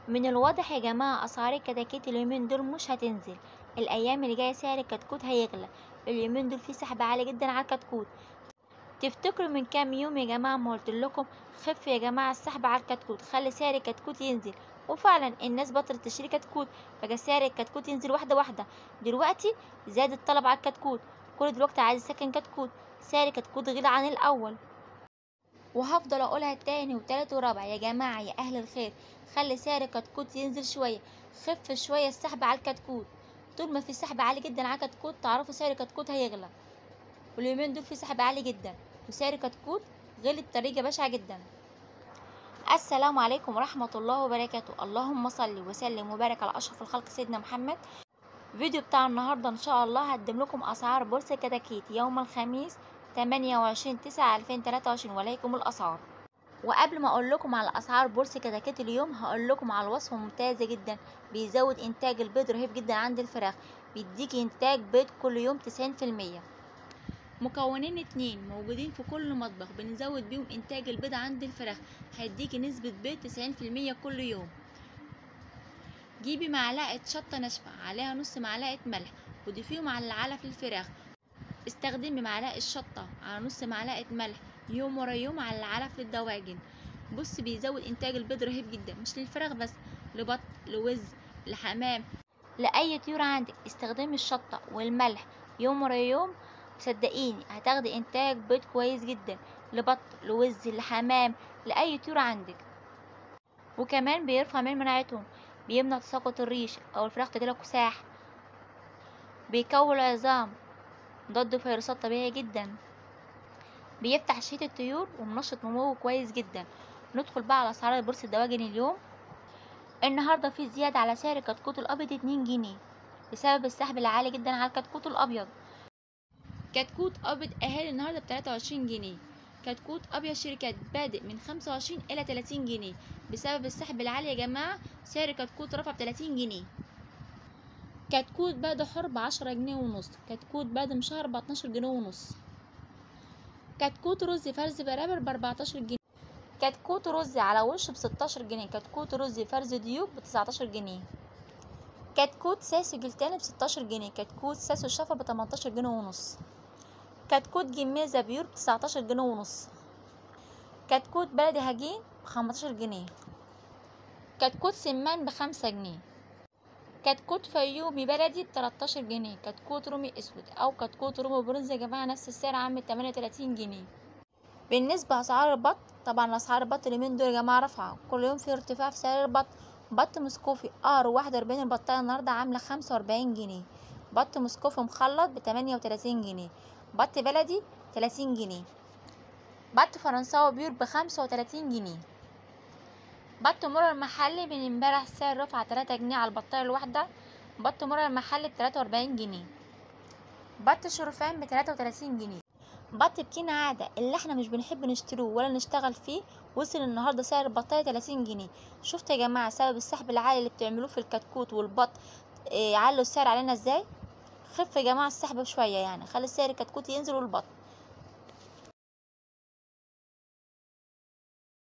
من الواضح يا جماعة أسعار الكتاكيت اليومين دول مش هتنزل الأيام اللي جاية سعر الكتكوت هيغلى اليومين دول في سحب عالي جدا على الكتكوت تفتكروا من كام يوم يا جماعة ما قلت لكم خف يا جماعة السحب على الكتكوت خلي سعر الكتكوت ينزل وفعلا الناس بطلت تشتري كتكوت بقى سعر الكتكوت ينزل واحدة واحدة دلوقتي زاد الطلب على الكتكوت كل دلوقتي عايز يسكن كتكوت سعر الكتكوت غلى عن الأول وهفضل اقولها تاني وتالت ورابع يا جماعة يا اهل الخير خلي سعر الكتكوت ينزل شوية خف شوية السحب على الكتكوت طول ما في سحب عالي جدا على الكتكوت تعرفوا سعر الكتكوت هيغلى واليومين دول في سحب عالي جدا وسعر الكتكوت غلي بطريقة بشعة جدا السلام عليكم ورحمة الله وبركاته اللهم صل وسلم وبارك على أشرف الخلق سيدنا محمد فيديو بتاع النهاردة إن شاء الله هقدم لكم أسعار بورصة كتاكيت يوم الخميس 28 9 2023 وليكم الأسعار وقبل ما اقول لكم على اسعار بورصه كتاكيت اليوم هقول لكم على وصفه ممتازه جدا بيزود انتاج البيض رهيب جدا عند الفراخ بيديكي انتاج بيض كل يوم 90% مكونين اتنين موجودين في كل مطبخ بنزود بيهم انتاج البيض عند الفراخ هيديكي نسبه بيض 90% كل يوم جيبي معلقه شطه ناشفه عليها نص معلقه ملح وضيفيهم على العلف للفراخ استخدمي معلقه شطه على نص معلقه ملح يوم ورا يوم على العلف للدواجن بص بيزود انتاج البيض رهيب جدا مش للفراخ بس لبط لوز لحمام لاي طيور عندك استخدمي الشطه والملح يوم ورا يوم صدقيني هتاخدي انتاج بيض كويس جدا لبط لوز لحمام لاي طيور عندك وكمان بيرفع من مناعتهم بيمنع تساقط الريش او الفراخ تجيلها كساح بيكون العظام ضد فيروسات طبيعي جدا بيفتح شهية الطيور ومنشط نموه كويس جدا ندخل بقى على اسعار بورصة الدواجن اليوم النهارده في زيادة على سعر الكتكوت الابيض اتنين جنيه بسبب السحب العالي جدا على الكتكوت الابيض كتكوت ابيض اهالي النهارده بتلاتة وعشرين جنيه كتكوت ابيض شركات بادئ من خمسة وعشرين الى تلاتين جنيه بسبب السحب العالي يا جماعة سعر كتكوت رفع بتلاتين جنيه كتكوت بادئ حر بعشرة جنيه ونص كتكوت بادئ مشهر باتناشر جنيه ونص كتكوت رز فرز برابر بأربعتاشر جنيه كتكوت رز على وش بستاشر جنيه كتكوت رز فرز ديوك بتسعتاشر جنيه كتكوت ساسو جلتاني بستاشر جنيه كتكوت ساسو شفا بتمنتاشر جنيه ونص كتكوت جميزة بيور بتسعتاشر جنيه ونص كتكوت بلدي هجين بخمستاشر جنيه كتكوت سمان بخمسة جنيه كتكوت فيومي بلدي بتلاتاشر جنيه كتكوت رومي اسود او كتكوت رومي برونز يا جماعه نفس السعر عامل تمانية وتلاتين جنيه بالنسبه لاسعار البط طبعا اسعار البط اليومين دول يا جماعه رافعه كل يوم في ارتفاع في سعر البط بط مسكوفي ار واحد واربعين البطايه النهارده عامله خمسة واربعين جنيه بط مسكوفي مخلط بتمانية وتلاتين جنيه بط بلدي تلاتين جنيه بط فرنساوي بيور بخمسة وتلاتين جنيه بط مرة المحلي من امبارح سعر رفع تلاتة جنيه على البطاية الواحدة بط مرة المحلي بتلاتة واربعين جنيه بط شرفان بتلاتة وتلاتين جنيه بط بكينا عادة اللي احنا مش بنحب نشتروه ولا نشتغل فيه وصل النهاردة سعر البطاية تلاتين جنيه شفت يا جماعة سبب السحب العالي اللي بتعملوه في الكتكوت والبط اه علوا السعر علينا ازاي خف يا جماعة السحب شوية يعني خلي سعر الكتكوت ينزل والبط